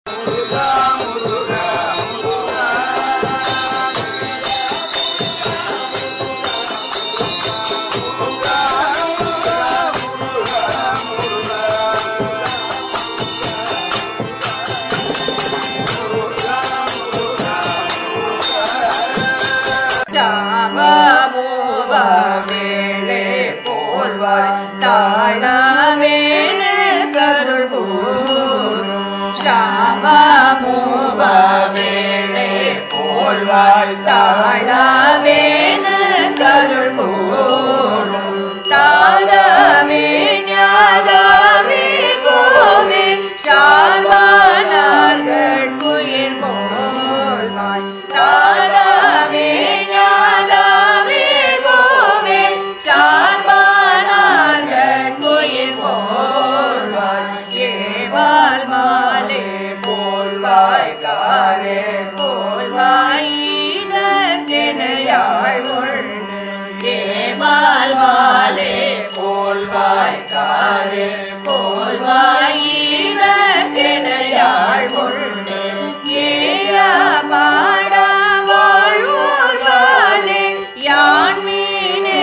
வேளே போல்வாய் தாழவேணு கருள் கூறும் சாபமோப வேளே போல்வாய் தாழவேணு கருள் கூறும் தாதமே ஞாதமே கோவே சால்வானார்கள் குயில் போல்வாய் தாதமே ஞாதமே கோவே சால்வானார்கள் குயில் போல்வாய் ஏவால் மாலே போல்வாய் காரே போல்வாய் இதற்கெனையாள் கொண்டு ஏவால் மாலே போல்வாய் காரே போல்வாய் இதற்கெனையாள் கொண்டு ஏய பாட வாழ்வோர் பாலே யான் மீனே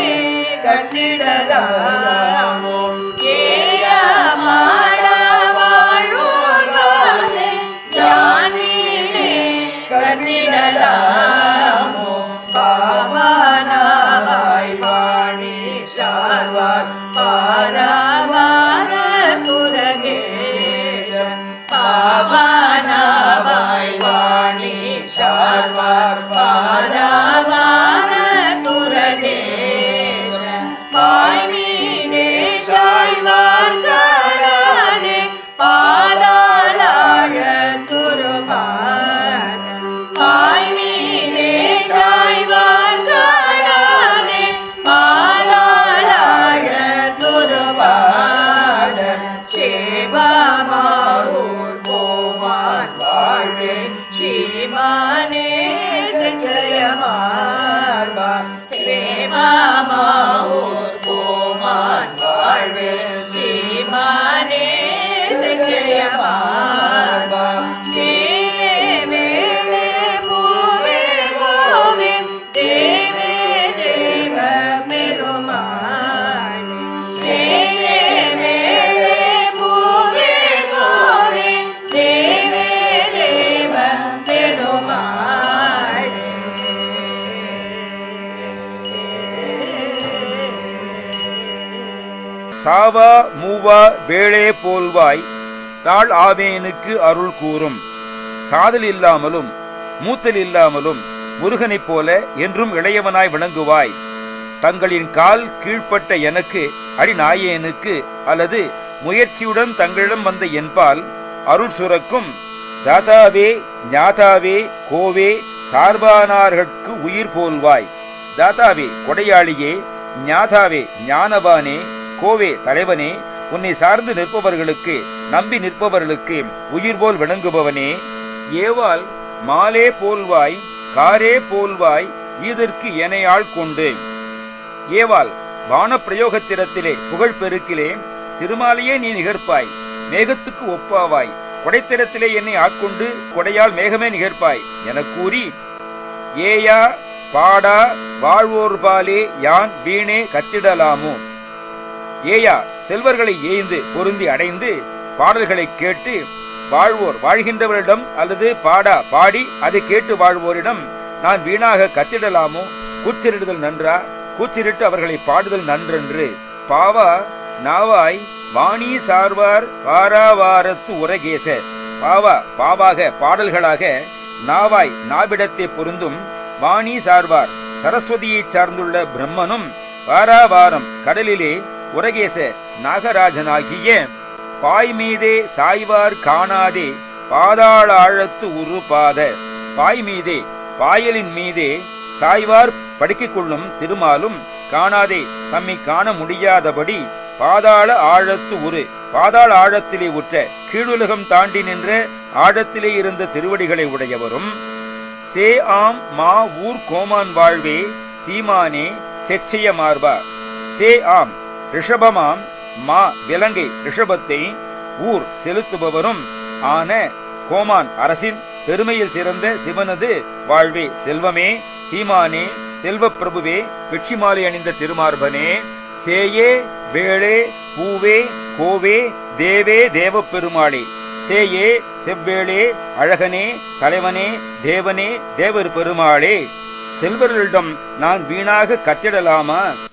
கட்டிடலாமோ ஏய பாட வாழ்வோர் பாலே யான் மீனே கட்டிடலாமோ பாவனாவாய் வாணி சார்வார் பாராவார துரகேசன் பாவனாவாய் வாணி சார்வார் பாராவார துரகேசன் பாய்மீனே சாய்வார் காராதே பாதாளாழ துருபான பாய்மீனே சாய்வார் காராதே பாதாளாழ துருபான சேவமாவூர் கோமான் வாழ்வே சீமானே செஞ்சயமார்பா சேவமாவூர் கோமான் வாழ்வே சீமானே செஞ்சயமார்பா சேவேளே பூவே கோவே தேவே தேவ பெருமாளே சேவேளே பூவே கோவே தேவே தேவ பெருமாளே சாவா மூவா வேளே போல்வாய் தாழ் ஆவேனுக்கு அருள் கூறும் சாதல் இல்லாமலும் மூத்தல் இல்லாமலும் முருகனைப் போல என்றும் இளையவனாய் விளங்குவாய் தங்களின் கால் கீழ்ப்பட்ட எனக்கு அடி நாயேனுக்கு அல்லது முயற்சியுடன் தங்களிடம் வந்த என்பால் அருள் சுரக்கும் தாதாவே ஞாதாவே கோவே சார்பானார்கட்கு உயிர் போல்வாய் தாதாவே கொடையாளியே ஞாதாவே ஞானவானே கோவே தலைவனே உன்னை சார்ந்து நிற்பவர்களுக்கு நம்பி நிற்பவர்களுக்கு உயிர் போல் விளங்குபவனே ஏவால் மாலே போல்வாய் காரே போல்வாய் இதற்கு எனையாள் கொண்டு ஏவால் வான பிரயோகத்திரத்திலே புகழ் பெருக்கிலே திருமாலையே நீ நிகர்ப்பாய் மேகத்துக்கு ஒப்பாவாய் கொடைத்திரத்திலே என்னை ஆட்கொண்டு கொடையால் மேகமே நிகர்ப்பாய் எனக் கூறி ஏயா பாடா வாழ்வோர்பாலே யான் வீணே கத்திடலாமோ ஏயா செல்வர்களை ஏய்ந்து பொருந்தி அடைந்து பாடல்களை கேட்டு வாழ்வோர் வாழ்கின்றவரிடம் அல்லது பாடா பாடி அதை கேட்டு வாழ்வோரிடம் நான் வீணாக கத்திடலாமோ கூச்சலிடுதல் நன்றா கூச்சலிட்டு அவர்களை பாடுதல் நன்றென்று பாவா நாவாய் வாணி சார்வார் வாராவாரத்து உரகேச பாவா பாவாக பாடல்களாக நாவாய் நாவிடத்தை பொருந்தும் வாணி சார்வார் சரஸ்வதியைச் சார்ந்துள்ள பிரம்மனும் வாராவாரம் கடலிலே உரகேச நாகராஜனாகிய பாய் மீதே சாய்வார் காணாதே பாதாள ஆழத்து உரு பாத பாய் மீதே பாயலின் மீதே சாய்வார் படுக்கிக் கொள்ளும் திருமாலும் காணாதே தம்மை காண முடியாதபடி பாதாள ஆழத்து உரு பாதாள ஆழத்திலே உற்ற கீழுலகம் தாண்டி நின்ற ஆழத்திலே இருந்த திருவடிகளை உடையவரும் சே ஆம் மா ஊர் கோமான் வாழ்வே சீமானே செச்சைய மார்பா சே ஆம் ரிஷபமாம் மா விலங்கை ரிஷபத்தை ஊர் செலுத்துபவரும் ஆன கோமான் அரசின் பெருமையில் சிறந்த சிவனது வாழ்வே செல்வமே சீமானே செல்வப் பிரபுவே வெற்றி மாலை அணிந்த திருமார்பனே சேயே வேளே பூவே கோவே தேவே தேவப் பெருமாளே சேயே செவ்வேளே அழகனே தலைவனே தேவனே தேவர் பெருமாளே செல்வர்களிடம் நான் வீணாக கத்திடலாமா